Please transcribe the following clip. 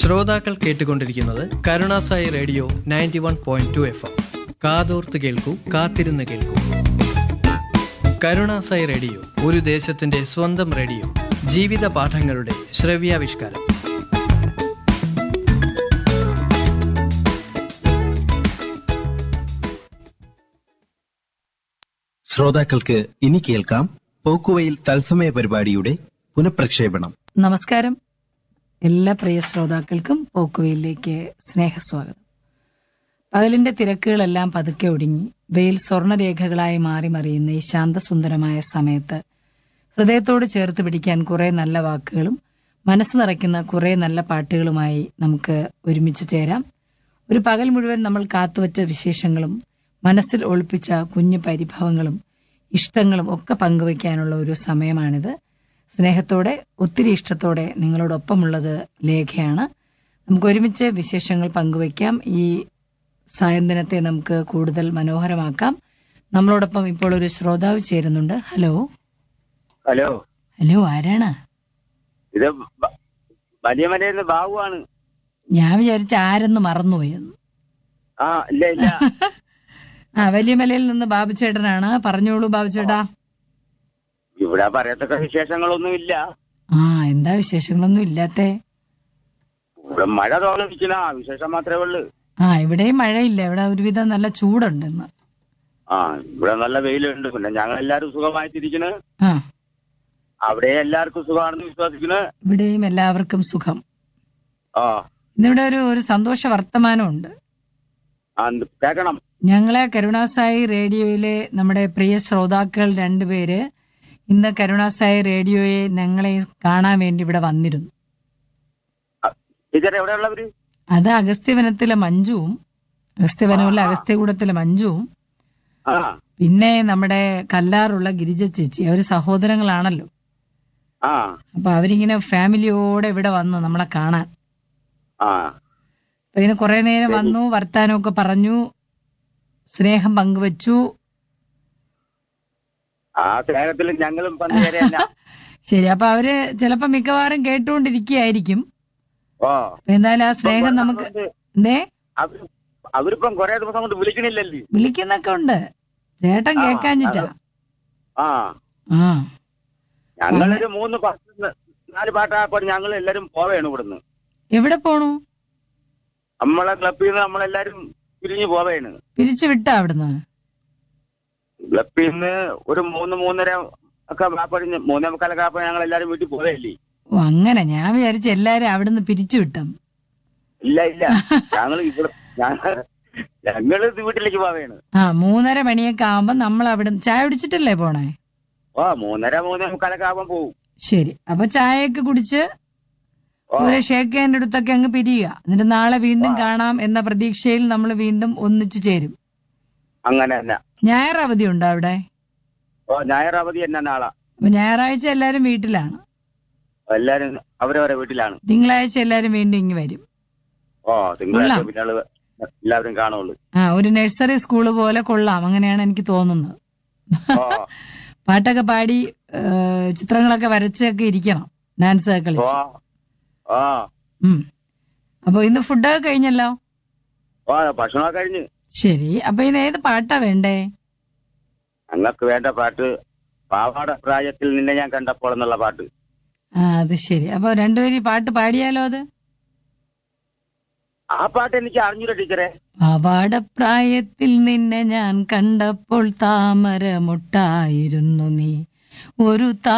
ശ്രോതാക്കൾ കേട്ടുകൊണ്ടിരിക്കുന്നത് Karunasai radio ninety one point two F M കാതോർത്ത് കേൾക്കൂ കാത്തിരുന്ന് കേൾക്കൂ കരുണാസായി റേഡിയോ ഒരു ദേശത്തിന്റെ സ്വന്തം റേഡിയോ ജീവിത പാഠങ്ങളുടെ ശ്രവ്യാവിഷ്കാരം ശ്രോതാക്കൾക്ക് ഇനി കേൾക്കാം പോക്കുവയിൽ തത്സമയ പരിപാടിയുടെ പുനഃപ്രക്ഷേപണം നമസ്കാരം എല്ലാ പ്രിയ ശ്രോതാക്കൾക്കും പോക്കുവയിലേക്ക് സ്നേഹസ്വാഗതം പകലിന്റെ തിരക്കുകളെല്ലാം പതുക്കെ ഒടുങ്ങി വെയിൽ സ്വർണരേഖകളായി മാറി മറിയുന്ന ഈ ശാന്തസുന്ദരമായ സമയത്ത് ഹൃദയത്തോട് ചേർത്ത് പിടിക്കാൻ കുറെ നല്ല വാക്കുകളും മനസ്സ് നിറയ്ക്കുന്ന കുറെ നല്ല പാട്ടുകളുമായി നമുക്ക് ഒരുമിച്ച് ചേരാം ഒരു പകൽ മുഴുവൻ നമ്മൾ കാത്തുവച്ച വിശേഷങ്ങളും മനസ്സിൽ ഒളിപ്പിച്ച കുഞ്ഞു പരിഭവങ്ങളും ഇഷ്ടങ്ങളും ഒക്കെ പങ്കുവയ്ക്കാനുള്ള ഒരു സമയമാണിത് സ്നേഹത്തോടെ ഒത്തിരി ഇഷ്ടത്തോടെ നിങ്ങളോടൊപ്പമുള്ളത് ലേഖയാണ് നമുക്ക് ഒരുമിച്ച് വിശേഷങ്ങൾ പങ്കുവയ്ക്കാം ഈ സായന്തനത്തെ നമുക്ക് കൂടുതൽ മനോഹരമാക്കാം നമ്മളോടൊപ്പം ഇപ്പോൾ ഒരു ശ്രോതാവ് ചേരുന്നുണ്ട് ഹലോ ഹലോ ഹലോ ആരാണ് ഇത് ബ- വലിയ മലയിൽ ബാബുവാണ് ഞാൻ വിചാരിച്ച ആരെന്ന് മറന്നുപോയെന്ന് ആ ഇല്ല ഇല്ല ആ വലിയമലയിൽ നിന്ന് ബാബു ചേട്ടനാണ് പറഞ്ഞോളൂ ബാബു ചേട്ടാ ഇവിടെ പറയത്തക്ക വിശേഷങ്ങളൊന്നും ഇല്ല ആ എന്താ വിശേഷങ്ങളൊന്നും ഇല്ലാത്തേ ഇവിടെ മഴ തോന്നിരിക്കണ വിശേഷം മാത്രമേ ഉള്ളൂ ആ ഇവിടെയും മഴയില്ല ഇവിടെ ഒരുവിധം നല്ല ചൂടുണ്ട് ഇന്ന് ആ ഇവിടെ നല്ല വെയിലുണ്ട് പിന്നെ ഞങ്ങൾ എല്ലാവരും സുഖമായിട്ടിരിക്കണ് ആ അവിടെ എല്ലാവർക്കും സുഖമാണെന്ന് വിശ്വസിക്കണ് ഇവിടെയും എല്ലാവർക്കും സുഖം ആ ഇന്നിവിടെ ഒരു ഒരു സന്തോഷ വർത്തമാനമുണ്ട് ആ, എന്ത് കേക്കണം ഞങ്ങളെ കരുണാസായി റേഡിയോയിലെ നമ്മുടെ പ്രിയ ശ്രോതാക്കൾ രണ്ടുപേര് ഇന്ന് കരുണാസായി റേഡിയോയെ ഞങ്ങളെ കാണാൻ വേണ്ടി ഇവിടെ വന്നിരുന്നു ടീച്ചർ എവിടെയുള്ളവര് അത് അഗസ്ത്യവനത്തിലെ മഞ്ജുവും അഗസ്ത്യവനത്തിലെ അഗസ്ത്യകൂടത്തിലെ മഞ്ജുവും ആ പിന്നെ നമ്മുടെ കല്ലാറുള്ള ഗിരിജ ചേച്ചി അവര് സഹോദരങ്ങളാണല്ലോ ആ അപ്പൊ അവരിങ്ങനെ ഫാമിലിയോടെ ഇവിടെ വന്നു നമ്മളെ കാണാൻ ആ അപ്പൊ ഇങ്ങനെ കുറെ നേരം വന്നു വർത്താനമൊക്കെ പറഞ്ഞു സ്നേഹം പങ്കുവച്ചു ആ സ്നേഹത്തിൽ ഞങ്ങളും പങ്കുചേരല്ല ശരി അപ്പൊ അവര് ചിലപ്പോ മിക്കവാറും കേട്ടുകൊണ്ടിരിക്കുകയായിരിക്കും ഓ അപ്പൊ എന്തായാലും ആ സ്നേഹം നമുക്ക് എന്തേ അവര് അവരിപ്പം കൊറേ ദിവസം കൊണ്ട് വിളിക്കണില്ലല്ലേ വിളിക്കുന്നൊക്കെ ഉണ്ട് ചേട്ടൻ ആ, കേക്കാഞ്ഞിട്ടാ ആ ആ ഞങ്ങളൊരു മൂന്ന് പാട്ട് നാല് പാട്ടായപ്പോൾ ഞങ്ങൾ എല്ലാരും പോവേണ് ഇവിടുന്ന് എവിടെ പോണു നമ്മളെ ക്ലബിൽ നിന്ന് നമ്മളെല്ലാരും പിരിഞ്ഞു പോവേണ് പിരിച്ചു വിട്ടാ അവിടുന്ന് ക്ലബിൽ നിന്ന് ഒരു മൂന്ന് മൂന്നര ഒക്കെ കാപ്പഴിഞ്ഞ് മൂന്നേ മുക്കാലൊക്കെ ആയപ്പോൾ ഞങ്ങൾ എല്ലാരും വീട്ടിൽ പോവേല്ലേ ഓ അങ്ങനെ ഞാൻ വിചാരിച്ച എല്ലാരും അവിടുന്ന് പിരിച്ചു വിട്ടം ഇല്ല ഇല്ല ഞങ്ങൾ ഇവിടെ ഞങ്ങൾ ഞങ്ങൾ വീട്ടിലേക്ക് പോവേണ് ആ മൂന്നര മണിയൊക്കെ ആവുമ്പോ നമ്മൾ അവിടെ ചായ കുടിച്ചിട്ടല്ലേ പോണേ ഓ മൂന്നര മൂന്നേ മുക്കാലൊക്കെ ആവുമ്പോൾ പോവും ശരി അപ്പൊ ചായയൊക്കെ കുടിച്ച് ഓ ഒരു ഷേക്ക് ഹാൻഡ് അടുത്തൊക്കെ അങ്ങ് പിരിയുക എന്നിട്ട് നാളെ വീണ്ടും കാണാം എന്ന പ്രതീക്ഷയിൽ നമ്മൾ വീണ്ടും ഒന്നിച്ചു ചേരും അങ്ങനെ തന്നെ ഞായർ അവധി ഉണ്ടോ അവിടെ ഓ ഞായർ അവധി തന്നെ നാളെ അപ്പൊ ഞായറാഴ്ച എല്ലാരും വീട്ടിലാണ് എല്ലാരും അവരവരെ വീട്ടിലാണ് തിങ്കളാഴ്ച എല്ലാരും വീണ്ടും ഇങ്ങ് വരും ഓ തിങ്കളാഴ്ച കൊള്ളാം. പിന്നെ ആള് എല്ലാവരും കാണുള്ളൂ ആ ഒരു നഴ്സറി സ്കൂള് പോലെ കൊള്ളാം അങ്ങനെയാണ് എനിക്ക് തോന്നുന്നത് ഓ പാട്ടൊക്കെ പാടി ഏ, ചിത്രങ്ങളൊക്കെ വരച്ചൊക്കെ ഇരിക്കണം ഡാൻസ് ഒക്കെ ഓ കളിച്ച് ഓ ഉം അപ്പൊ ഇന്ന് ഫുഡൊക്കെ കഴിഞ്ഞല്ലോ ഓ ഭക്ഷണമൊക്കെ കഴിഞ്ഞ് ശരി അപ്പൊ ഇന്ന് ഏത് പാട്ടാ വേണ്ടേ ഞങ്ങൾക്ക് വേണ്ട പാട്ട് പാവാട പ്രായത്തിൽ നിന്നെ ഞാൻ കണ്ടപ്പോൾ എന്നുള്ള പാട്ട് ആ അത് ശരി അപ്പൊ രണ്ടുപേരും ഈ പാട്ട് പാടിയാലോ അത് ആ പാട്ട് എനിക്ക് അറിഞ്ഞൂല ടീച്ചറെ പാവാടപ്രായത്തിൽ നിന്നെ ഞാൻ കണ്ടപ്പോൾ താമര മുട്ടായിരുന്നു നീ ഒരു